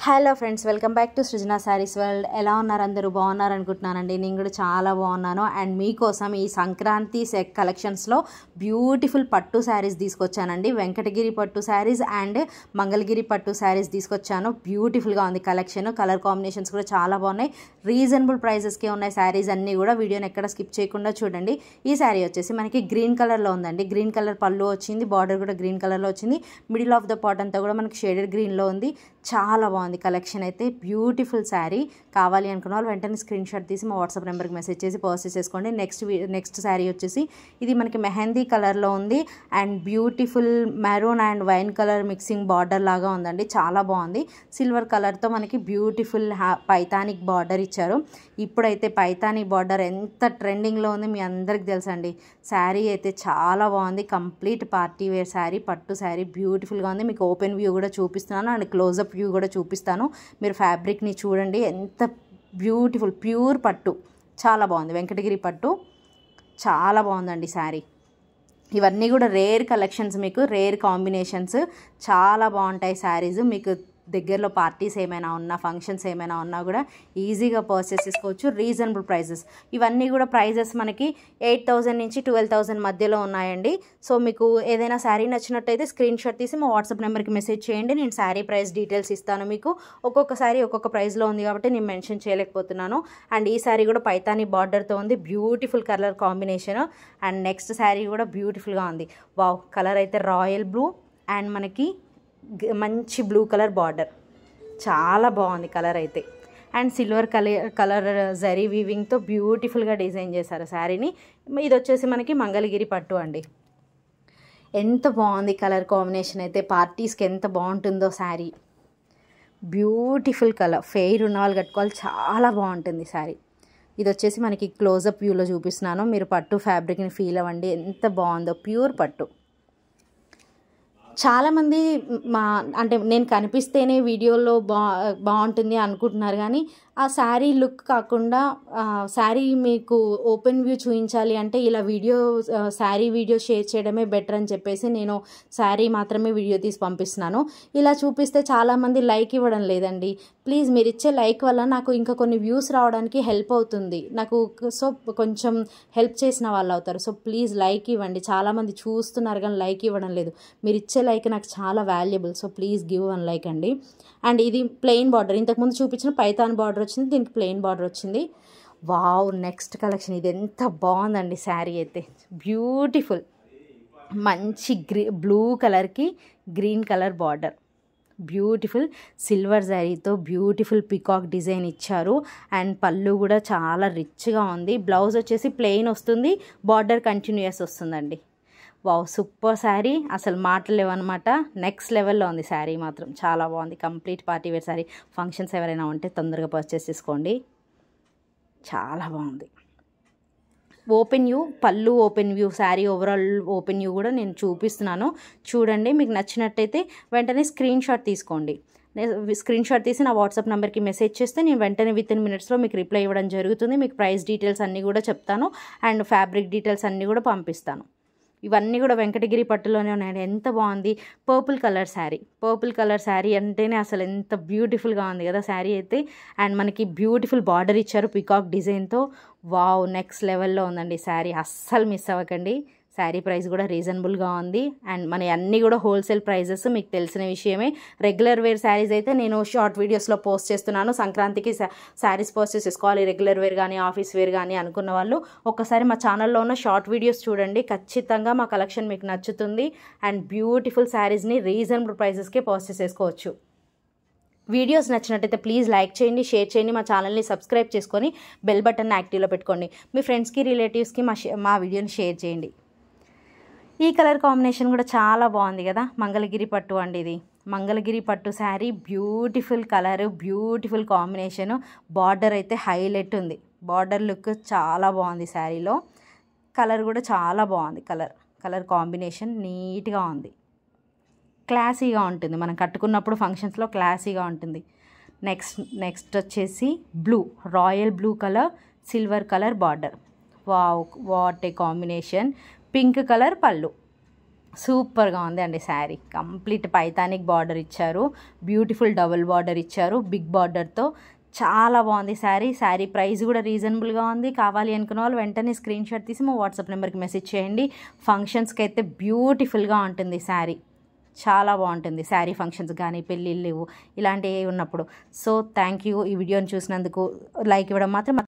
hello friends welcome back to Srujana Sarees world ఎలా ఉన్నారు అందరూ బాగున్నారు అనుకుంటున్నానండి నేను కూడా చాలా బాగున్నాను అండ్ మీకోసం ఈ సంక్రాంతి సెక్ కలెక్షన్స్లో బ్యూటిఫుల్ పట్టు శారీస్ తీసుకొచ్చానండి వెంకటగిరి పట్టు శారీస్ అండ్ మంగళగిరి పట్టు శారీస్ తీసుకొచ్చాను బ్యూటిఫుల్గా ఉంది కలెక్షన్ కలర్ కాంబినేషన్స్ కూడా చాలా బాగున్నాయి రీజనబుల్ ప్రైజెస్కే ఉన్నాయి శారీస్ అన్నీ కూడా వీడియోని ఎక్కడ స్కిప్ చేయకుండా చూడండి ఈ శారీ వచ్చేసి మనకి గ్రీన్ కలర్లో ఉందండి గ్రీన్ కలర్ పళ్ళు వచ్చింది బార్డర్ కూడా గ్రీన్ కలర్లో వచ్చింది మిడిల్ ఆఫ్ ద పాట్ అంతా కూడా మనకి షేడెడ్ గ్రీన్లో ఉంది చాలా బాగుంది కలెక్షన్ అయితే బ్యూటిఫుల్ శారీ కావాలి అనుకున్న వాళ్ళు వెంటనే స్క్రీన్ షాట్ తీసి మా వాట్సాప్ నెంబర్కి మెసేజ్ చేసి పర్చేస్ చేసుకోండి నెక్స్ట్ నెక్స్ట్ శారీ వచ్చేసి ఇది మనకి మెహందీ కలర్లో ఉంది and beautiful maroon and wine colour mixing border లాగా ఉందండి చాలా బాగుంది సిల్వర్ కలర్తో మనకి బ్యూటిఫుల్ హ్యా పైతానిక్ బార్డర్ ఇచ్చారు ఇప్పుడైతే పైతానిక్ బార్డర్ ఎంత ట్రెండింగ్లో ఉంది మీ అందరికి తెలుసండి శారీ అయితే చాలా బాగుంది కంప్లీట్ పార్టీ వేర్ శారీ పట్టు శారీ బ్యూటిఫుల్గా ఉంది మీకు ఓపెన్ వ్యూ కూడా చూపిస్తున్నాను అండ్ క్లోజప్ వ్యూ కూడా చూపిస్తాను మీరు ఫ్యాబ్రిక్ని చూడండి ఎంత బ్యూటిఫుల్ ప్యూర్ పట్టు చాలా బాగుంది వెంకటగిరి పట్టు చాలా బాగుందండి శారీ ఇవన్నీ కూడా రేర్ కలెక్షన్స్ మీకు రేర్ కాంబినేషన్స్ చాలా బాగుంటాయి శారీస్ మీకు దగ్గరలో పార్టీస్ ఏమైనా ఉన్నా ఫంక్షన్స్ ఏమైనా ఉన్నా కూడా ఈజీగా పర్చేస్ చేసుకోవచ్చు రీజనబుల్ ప్రైజెస్ ఇవన్నీ కూడా ప్రైజెస్ మనకి ఎయిట్ థౌజండ్ నుంచి ట్వెల్వ్ థౌజండ్ మధ్యలో ఉన్నాయండి సో మీకు ఏదైనా శారీ నచ్చినట్టయితే స్క్రీన్ షాట్ తీసి మా వాట్సాప్ నెంబర్కి మెసేజ్ చేయండి నేను శారీ ప్రైస్ డీటెయిల్స్ ఇస్తాను మీకు ఒక్కొక్క శారీ ఒక్కొక్క ప్రైస్లో ఉంది కాబట్టి నేను మెన్షన్ చేయలేకపోతున్నాను అండ్ ఈ శారీ కూడా పైతాని బార్డర్తో ఉంది beautiful colour combination and next sari కూడా బ్యూటిఫుల్గా ఉంది వావ్ కలర్ అయితే రాయల్ బ్లూ అండ్ మనకి మంచి బ్లూ కలర్ బార్డర్ చాలా బాగుంది కలర్ అయితే and silver colour colour zari వీవింగ్తో బ్యూటిఫుల్గా డిజైన్ చేశారు శారీని ఇది వచ్చేసి మనకి మంగళగిరి పట్టు అండి ఎంత బాగుంది కలర్ కాంబినేషన్ అయితే పార్టీస్కి ఎంత బాగుంటుందో శారీ బ్యూటిఫుల్ కలర్ ఫెయిర్ ఉన్న వాళ్ళు కట్టుకోవాలి చాలా బాగుంటుంది శారీ ఇది వచ్చేసి మనకి క్లోజప్ వ్యూలో చూపిస్తున్నాను మీరు పట్టు ఫ్యాబ్రిక్ని ఫీల్ అవ్వండి ఎంత బాగుందో ప్యూర్ పట్టు చాలామంది మా అంటే నేను కనిపిస్తేనే వీడియోలో బా బాగుంటుంది అనుకుంటున్నారు కానీ ఆ శారీ లుక్ కాకుండా శారీ మీకు ఓపెన్ వ్యూ చూపించాలి అంటే ఇలా వీడియో శారీ వీడియో షేర్ చేయడమే బెటర్ అని చెప్పేసి నేను శారీ మాత్రమే వీడియో తీసి పంపిస్తున్నాను ఇలా చూపిస్తే చాలామంది లైక్ ఇవ్వడం లేదండి ప్లీజ్ మీరు ఇచ్చే లైక్ వల్ల నాకు ఇంకా కొన్ని వ్యూస్ రావడానికి హెల్ప్ అవుతుంది నాకు సో కొంచెం హెల్ప్ చేసిన వాళ్ళు అవుతారు సో ప్లీజ్ లైక్ ఇవ్వండి చాలామంది చూస్తున్నారు కానీ లైక్ ఇవ్వడం లేదు మీరు ఇచ్చే లైక్ నాకు చాలా valuable so please give one like అండి అండ్ ఇది ప్లెయిన్ బార్డర్ ఇంతకుముందు చూపించిన పైతాన్ బార్డర్ వచ్చింది దీనికి ప్లెయిన్ బార్డర్ వచ్చింది వావ్ నెక్స్ట్ కలెక్షన్ ఇది ఎంత బాగుందండి శారీ అయితే బ్యూటిఫుల్ మంచి గ్రీ బ్లూ కలర్కి green colour border beautiful silver శారీతో బ్యూటిఫుల్ పికాక్ డిజైన్ ఇచ్చారు అండ్ పళ్ళు కూడా చాలా రిచ్గా ఉంది బ్లౌజ్ వచ్చేసి ప్లెయిన్ వస్తుంది బార్డర్ కంటిన్యూస్ వస్తుందండి వావ్ సూపర్ శారీ అసలు మాటలు లేవన్నమాట నెక్స్ట్ లెవెల్లో ఉంది శారీ మాత్రం చాలా బాగుంది complete party wear sari functions ఎవరైనా ఉంటే తొందరగా పర్చేస్ చేసుకోండి చాలా బాగుంది open view pallu open view sari overall open view కూడా నేను చూపిస్తున్నాను చూడండి మీకు నచ్చినట్టయితే వెంటనే స్క్రీన్ షాట్ తీసుకోండి స్క్రీన్ షాట్ తీసి నా వాట్సాప్ నెంబర్కి మెసేజ్ చేస్తే నేను వెంటనే విత్ ఇన్ మినిట్స్లో మీకు రిప్లై ఇవ్వడం జరుగుతుంది మీకు ప్రైస్ డీటెయిల్స్ అన్నీ కూడా చెప్తాను అండ్ ఫ్యాబ్రిక్ డీటెయిల్స్ అన్నీ కూడా పంపిస్తాను ఇవన్నీ కూడా వెంకటగిరి పట్టులోనే ఉన్నాయండి ఎంత బాగుంది purple colour sari purple colour sari అంటేనే అసలు ఎంత బ్యూటిఫుల్గా ఉంది కదా శారీ అయితే అండ్ మనకి బ్యూటిఫుల్ బార్డర్ ఇచ్చారు పికాక్ డిజైన్తో వావ్ నెక్స్ట్ లెవెల్లో ఉందండి శారీ అస్సలు మిస్ అవ్వకండి శారీ ప్రైస్ కూడా రీజనబుల్గా ఉంది అండ్ మన అన్నీ కూడా హోల్సేల్ ప్రైజెస్ మీకు తెలిసిన విషయమే రెగ్యులర్ వేర్ శారీస్ అయితే నేను షార్ట్ వీడియోస్లో పోస్ట్ చేస్తున్నాను సంక్రాంతికి శారీస్ పోస్ట్ చేసుకోవాలి రెగ్యులర్ వేర్ కానీ ఆఫీస్ వేర్ కానీ అనుకున్న వాళ్ళు ఒక్కసారి మా ఛానల్లో ఉన్న షార్ట్ వీడియోస్ చూడండి ఖచ్చితంగా మా కలెక్షన్ మీకు నచ్చుతుంది అండ్ బ్యూటిఫుల్ శారీస్ని రీజనబుల్ ప్రైజెస్కే పోస్ట్ చేసుకోవచ్చు వీడియోస్ నచ్చినట్టయితే ప్లీజ్ లైక్ చేయండి షేర్ చేయండి మా ఛానల్ని సబ్స్క్రైబ్ చేసుకొని బెల్ బటన్ యాక్టివ్లో పెట్టుకోండి మీ ఫ్రెండ్స్కి రిలేటివ్స్కి మా మా వీడియోని షేర్ చేయండి ఈ కలర్ కాంబినేషన్ కూడా చాలా బాగుంది కదా మంగళగిరి పట్టు అండి ఇది మంగళగిరి పట్టు sari beautiful colour beautiful combination border అయితే హైలైట్ ఉంది బార్డర్ లుక్ చాలా బాగుంది శారీలో కలర్ కూడా చాలా బాగుంది కలర్ కలర్ కాంబినేషన్ నీట్గా ఉంది క్లాసీగా ఉంటుంది మనం కట్టుకున్నప్పుడు ఫంక్షన్స్లో క్లాసీగా ఉంటుంది నెక్స్ట్ నెక్స్ట్ వచ్చేసి blue royal blue colour silver colour border wow what a combination pink colour pallu సూపర్గా ఉంది అండి శారీ కంప్లీట్ పైతానిక్ బార్డర్ ఇచ్చారు బ్యూటిఫుల్ డబుల్ బార్డర్ ఇచ్చారు బిగ్ బార్డర్తో చాలా బాగుంది శారీ శారీ ప్రైస్ కూడా రీజనబుల్గా ఉంది కావాలి అనుకున్న వాళ్ళు వెంటనే స్క్రీన్ షాట్ తీసి మా వాట్సాప్ నెంబర్కి మెసేజ్ చేయండి ఫంక్షన్స్కి అయితే బ్యూటిఫుల్గా ఉంటుంది శారీ చాలా బాగుంటుంది శారీ ఫంక్షన్స్ కానీ పెళ్ళిళ్ళు ఇలాంటివి ఉన్నప్పుడు సో థ్యాంక్ యూ ఈ వీడియోని చూసినందుకు లైక్ ఇవ్వడం మాత్రం